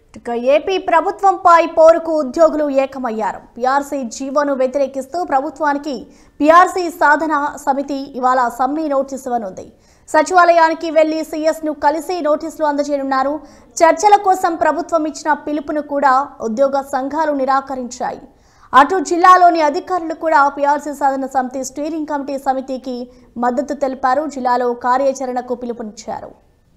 ఇక ఏపీ ప్రభుత్వంపై పోరుకు ఉద్యోగులు ఏకమయ్యారు పీఆర్సీ జీవోను వ్యతిరేకిస్తూ ప్రభుత్వానికి పీఆర్సీ సాధన సమితి ఇవాళ సమ్మె నోటీసు ఇవ్వనుంది సచివాలయానికి వెళ్లి సీఎస్ ను కలిసి నోటీసులు అందజేయనున్నారు చర్చల కోసం ప్రభుత్వం ఇచ్చిన పిలుపును కూడా ఉద్యోగ సంఘాలు నిరాకరించాయి అటు జిల్లాలోని అధికారులు కూడా పీఆర్సీ సాధన సమితి స్టీరింగ్ కమిటీ సమితికి మద్దతు తెలిపారు జిల్లాలో కార్యాచరణకు పిలుపునిచ్చారు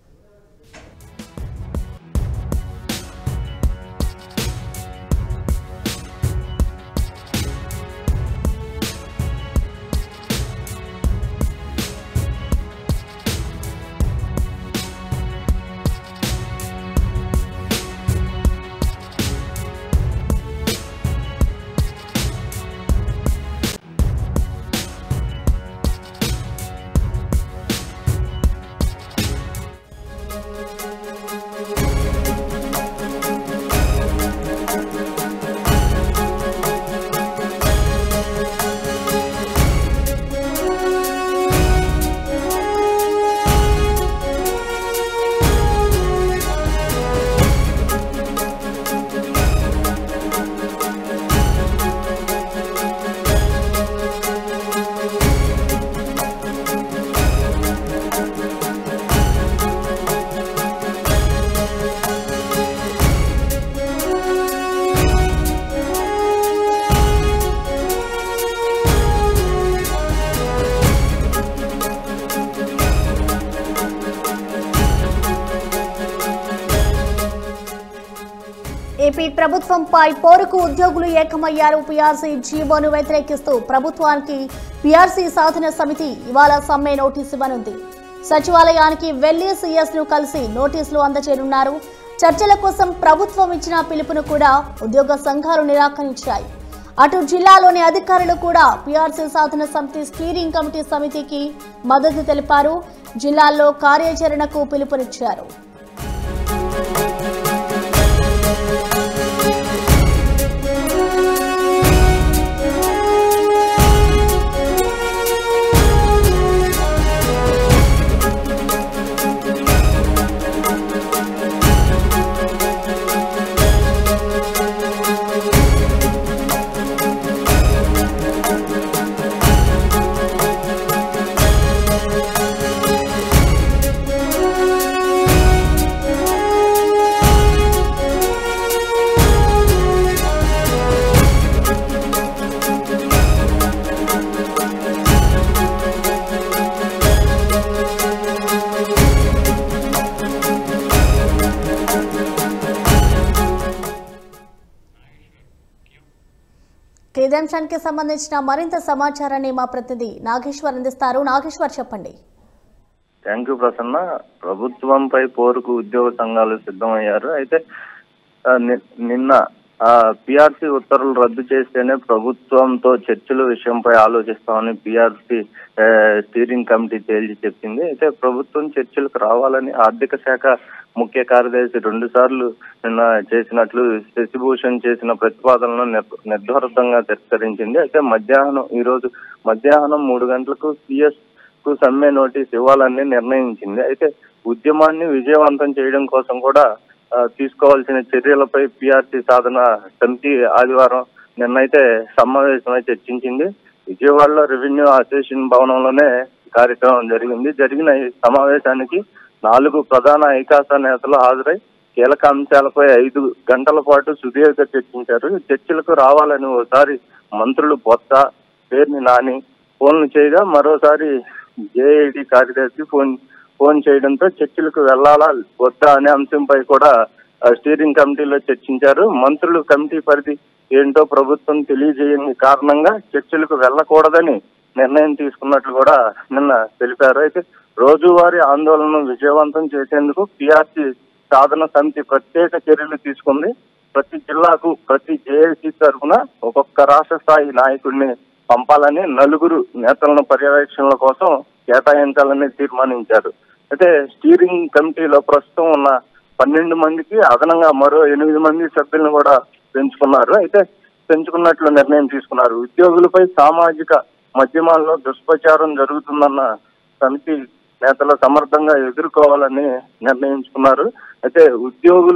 ఏపీ ప్రభుత్వంపై పోరుకు ఉద్యోగులు ఏకమయ్యారు పీఆర్సీ జీవోను వ్యతిరేకిస్తూ ప్రభుత్వానికి పీఆర్సీ సాధన సమితి ఇవాళ సమ్మె నోటీసు ఇవ్వనుంది సచివాలయానికి వెళ్లి సీఎస్ ను కలిసి నోటీసులు అందజేయనున్నారు చర్చల కోసం ప్రభుత్వం ఇచ్చిన పిలుపును కూడా ఉద్యోగ సంఘాలు నిరాకరించాయి అటు జిల్లాలోని అధికారులు కూడా పీఆర్సీ సాధన సమితి స్టీరింగ్ కమిటీ సమితికి మద్దతు తెలిపారు జిల్లాల్లో కార్యాచరణకు పిలుపునిచ్చారు ఇదే అంశానికి సంబంధించిన మరింత సమాచారాన్ని మా ప్రతినిధి నాగేశ్వర్ అందిస్తారు నాగేశ్వర్ చెప్పండి థ్యాంక్ యూ ప్రసన్న ప్రభుత్వంపై పోరుకు ఉద్యోగ సంఘాలు సిద్ధమయ్యారు అయితే ఆ, ని- నిన్న పిఆర్సీ ఉత్తర్వులు రద్దు చేస్తేనే ప్రభుత్వంతో చర్చల విషయంపై ఆలోచిస్తామని పిఆర్సీ స్టీరింగ్ కమిటీ తేల్చి చెప్పింది అయితే ప్రభుత్వం చర్చలకు రావాలని ఆర్థిక శాఖ ముఖ్య కార్యదర్శి రెండు సార్లు నిన్న చేసినట్లు శశిభూషణ్ చేసిన ప్రతిపాదనను నిర్- నిర్ధారితంగా తిరస్కరించింది అయితే మధ్యాహ్నం ఈ రోజు మధ్యాహ్నం మూడు గంటలకు సిఎస్ కు సమ్మె నోటీస్ ఇవ్వాలని నిర్ణయించింది అయితే ఉద్యమాన్ని విజయవంతం చేయడం కోసం కూడా ఆ, తీసుకోవాల్సిన చర్యలపై పిఆర్సీ సాధన సమితి ఆదివారం నిన్నైతే సమావేశమై చర్చించింది విజయవాడలో రెవెన్యూ అసోసియేషన్ భవనంలోనే కార్యక్రమం జరిగింది జరిగిన ఈ సమావేశానికి నాలుగు ప్రధాన ఐకాస నేతలు హాజరై కీలక అంశాలపై ఐదు గంటల పాటు సుదీర్ఘ చర్చించారు చర్చలకు రావాలని ఓసారి మంత్రులు బొత్స పేర్ని నాని ఫోన్లు చేయగా మరోసారి జేఐడి కార్యదర్శి ఫోన్ ఫోన్ చేయడంతో చర్చలకు వెళ్లాలా వద్దా అనే అంశంపై కూడా ఆ, స్టీరింగ్ కమిటీలో చర్చించారు మంత్రులు కమిటీ పరిధి ఏంటో ప్రభుత్వం తెలియజేయని కారణంగా చర్చలకు వెళ్లకూడదని నిర్ణయం తీసుకున్నట్లు కూడా నిన్న తెలిపారు అయితే రోజువారీ ఆందోళనను విజయవంతం చేసేందుకు పిఆర్సీ సాధన సమితి ప్రత్యేక చర్యలు తీసుకుంది ప్రతి జిల్లాకు ప్రతి జేఏసీ తరఫున ఒక్కొక్క రాష్ట్ర స్థాయి నాయకుడిని పంపాలని నలుగురు నేతలను పర్యవేక్షణల కోసం కేటాయించాలని తీర్మానించారు అయితే స్టీరింగ్ కమిటీలో ప్రస్తుతం ఉన్న పన్నెండు మందికి అదనంగా మరో ఎనిమిది మంది సభ్యులను కూడా పెంచుకున్నారు అయితే పెంచుకున్నట్లు నిర్ణయం తీసుకున్నారు ఉద్యోగులపై సామాజిక మధ్యమాల్లో దుష్ప్రచారం జరుగుతుందన్న సమితి నేతలు సమర్థంగా ఎదుర్కోవాలని నిర్ణయించుకున్నారు అయితే ఉద్యోగులు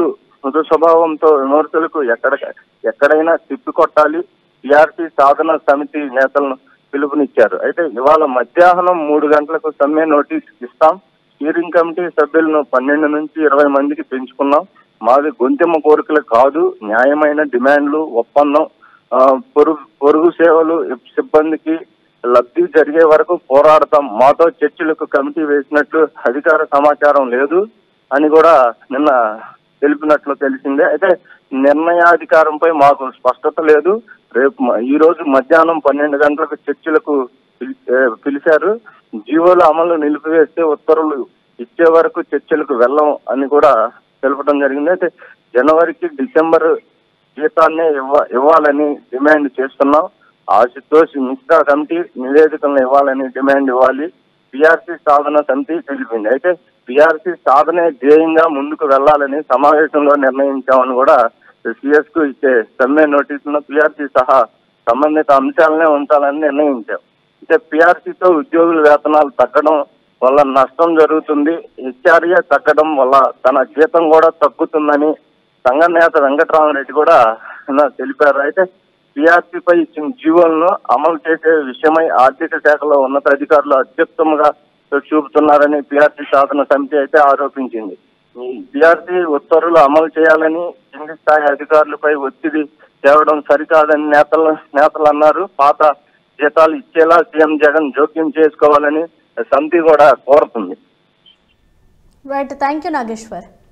మృదు స్వభావంతో విమర్శలకు ఎక్కడ ఎక్కడైనా తిప్పికొట్టాలి టిఆర్సీ సాధన సమితి నేతలను పిలుపునిచ్చారు అయితే ఇవాళ మధ్యాహ్నం మూడు గంటలకు సమ్మె నోటీస్ ఇస్తాం స్టీరింగ్ కమిటీ సభ్యులను పన్నెండు నుంచి ఇరవై మందికి పెంచుకున్నాం మాది గొంతెమ్మ కోరికలు కాదు న్యాయమైన డిమాండ్లు ఒప్పందం ఆ, పొరుగు పొరుగు సేవలు సిబ్బందికి లబ్ధి జరిగే వరకు పోరాడతాం మాతో చర్చలకు కమిటీ వేసినట్లు అధికార సమాచారం లేదు అని కూడా నిన్న తెలిపినట్లు తెలిసిందే అయితే నిర్ణయాధికారంపై మాకు స్పష్టత లేదు రేపు మ- ఈ రోజు మధ్యాహ్నం పన్నెండు గంటలకు చర్చలకు పిలి- ఏ, పిలిచారు జీవోల అమలు నిలిపివేస్తే ఉత్తర్వులు ఇచ్చే వరకు చర్చలకు వెళ్ళం అని కూడా తెలపడం జరిగింది అయితే జనవరికి డిసెంబర్ జీతాన్నే ఇవ్వ ఇవ్వాలని డిమాండ్ చేస్తున్నాం ఆశుతోష్ మిశ్రా కమిటీ నివేదికలను ఇవ్వాలని డిమాండ్ ఇవ్వాలి పిఆర్సీ సాధన సమితి తెలిపింది అయితే పిఆర్సీ సాధనే ధ్యేయంగా ముందుకు వెళ్లాలని సమావేశంలో నిర్ణయించామని కూడా సిఎస్ కు ఇచ్చే సమ్మె నోటీసులను పిఆర్సీ సహా సంబంధిత అంశాలనే ఉంచాలని నిర్ణయించాం అయితే పిఆర్సీతో ఉద్యోగుల వేతనాలు తగ్గడం వల్ల నష్టం జరుగుతుంది హెచ్ఆర్ఏ తగ్గడం వల్ల తన జీతం కూడా తగ్గుతుందని సంఘ నేత వెంకటరామరెడ్డి కూడా నిన్న తెలిపారు అయితే పీఆర్సీపై ఇచ్చిన జీవోలను అమలు చేసే విషయమై ఆర్థిక శాఖలో ఉన్నతాధికారులు అత్యుత్తమంగా చూపుతున్నారని పీఆర్సీ సాధన సమితి అయితే ఆరోపించింది ఈ పీఆర్సీ ఉత్తర్వులు అమలు చేయాలని కింది స్థాయి అధికారులపై ఒత్తిడి తేవడం సరికాదని నేతలు నేతలు అన్నారు పాత జీతాలు ఇచ్చేలా సీఎం జగన్ జోక్యం చేసుకోవాలని సమితి కూడా కోరుతుంది రైట్ థ్యాంక్ యూ నాగేశ్వర్